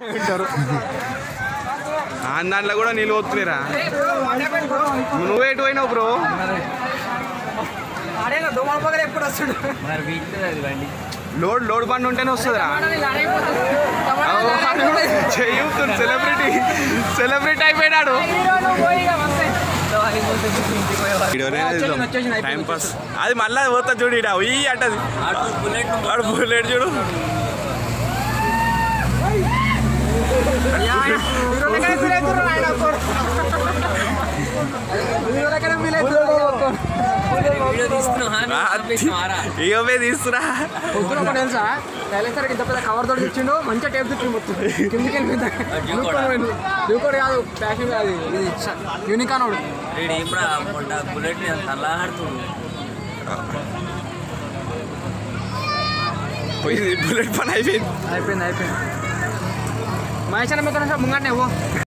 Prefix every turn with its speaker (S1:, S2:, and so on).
S1: ఉంటారు
S2: ఆ దాంట్లో కూడా నీళ్ళు పోతున్నారా నువ్వు ఎటు పోయినావు బ్రో
S1: ఆడేనా దోమల పగల ఎప్పుడు వస్తుడు
S3: మరి వీటిలో అది బండి
S2: లోడ్ లోడ్ బండి ఉంటేనే వస్తుందిరా చెయ్యుతుంది సెలబ్రిటీ సెలబ్రిటీ అయిపోయినాడు టైం పాస్ అది మళ్ళా పోతా చూడు ఇడ ఈ అంటది
S3: అటు బుల్లెట్
S2: వాడు బుల్లెట్ చూడు
S3: వీడియో తీసుకున్నావా నువ్వు ఆపేసినావారా?
S2: ఇక పోయి తీసుకురా
S1: పొద్దున తెలుసా సైలెన్సర్ ఇంత పెద్ద కవర్ తోటి ఇచ్చిండు మంచిగా టేప్ చుట్టూ మొత్తం కిందికి వెళ్ళింది దూకోడు కాదు ప్యాషన్ అది ఇది యూనికాన్ వాడు
S3: వీడు ఇప్పుడు ఆ మొట్ట బుల్లెట్ తల్లాడుతుండు
S2: పోయింది బుల్లెట్ పని అయిపోయింది
S1: అయిపోయింది అయిపోయింది మహేష్ అన్న మీద ముంగంటే